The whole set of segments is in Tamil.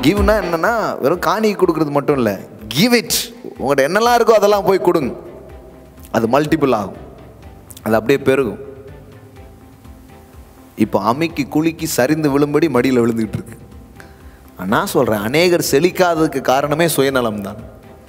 கிவ்னா என்னன்னா வெறும் காணி கொடுக்கறது மட்டும் இல்லை கிவ் இட் உங்கள்கிட்ட என்னெல்லாம் இருக்கோ அதெல்லாம் போய் கொடுங்க அது மல்டிபிள் ஆகும் அது அப்படியே பெருகும் இப்போ அமிக்கு குலுக்கி சரிந்து விழும்படி மடியில் விழுந்துக்கிட்டு இருக்கு நான் சொல்கிறேன் அநேகர் செழிக்காததுக்கு காரணமே சுயநலம் தான்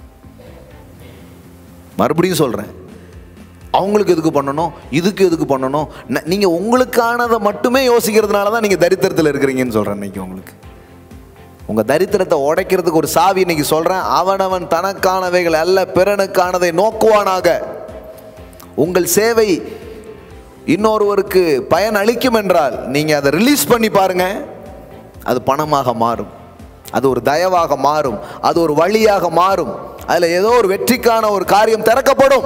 மறுபடியும் சொல்கிறேன் அவங்களுக்கு எதுக்கு பண்ணணும் இதுக்கு எதுக்கு பண்ணணும் ந- நீங்க உங்களுக்கானதை மட்டுமே யோசிக்கிறதுனால தான் நீங்க தரித்திரத்தில் இருக்கிறீங்கன்னு சொல்றேன் இன்னைக்கு உங்களுக்கு உங்க தரித்திரத்தை உடைக்கிறதுக்கு ஒரு சாவி இன்னைக்கு சொல்றேன் அவனவன் தனக்கானவைகள் அல்ல பிறனுக்கானதை நோக்குவானாக உங்கள் சேவை இன்னொருவருக்கு பயன் அளிக்கும் என்றால் நீங்க அதை ரிலீஸ் பண்ணி பாருங்க அது பணமாக மாறும் அது ஒரு தயவாக மாறும் அது ஒரு வழியாக மாறும் அதுல ஏதோ ஒரு வெற்றிக்கான ஒரு காரியம் திறக்கப்படும்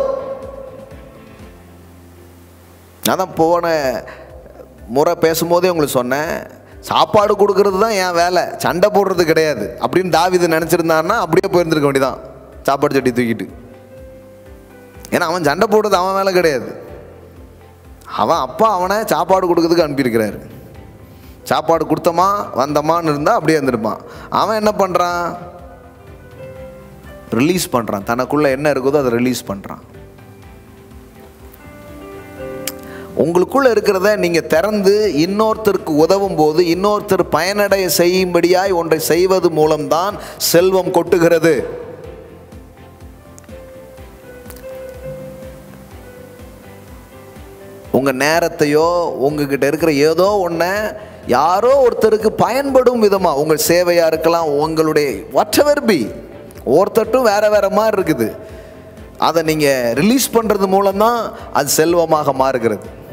நான் தான் போன முறை பேசும்போதே உங்களுக்கு சொன்னேன் சாப்பாடு கொடுக்கறது தான் என் வேலை சண்டை போடுறது கிடையாது அப்படின்னு தாவிது நினச்சிருந்தான்னா அப்படியே போயிருந்திருக்க வேண்டியதான் சாப்பாடு சட்டி தூக்கிட்டு ஏன்னா அவன் சண்டை போடுறது அவன் வேலை கிடையாது அவன் அப்பா அவனை சாப்பாடு கொடுக்கறதுக்கு அனுப்பியிருக்கிறாரு சாப்பாடு கொடுத்தமா வந்தமான்னு இருந்தால் அப்படியே இருந்திருப்பான் அவன் என்ன பண்ணுறான் ரிலீஸ் பண்ணுறான் தனக்குள்ளே என்ன இருக்குதோ அதை ரிலீஸ் பண்ணுறான் உங்களுக்குள்ள இருக்கிறத நீங்க திறந்து இன்னொருத்தருக்கு உதவும் போது இன்னொருத்தர் பயனடைய செய்யும்படியாய் ஒன்றை செய்வது மூலம்தான் செல்வம் கொட்டுகிறது உங்க நேரத்தையோ உங்ககிட்ட இருக்கிற ஏதோ ஒன்றை யாரோ ஒருத்தருக்கு பயன்படும் விதமா உங்கள் சேவையா இருக்கலாம் உங்களுடைய whatever பி ஒருத்தட்டும் வேற வேற மாதிரி இருக்குது அதை நீங்க ரிலீஸ் பண்றது மூலம்தான் அது செல்வமாக மாறுகிறது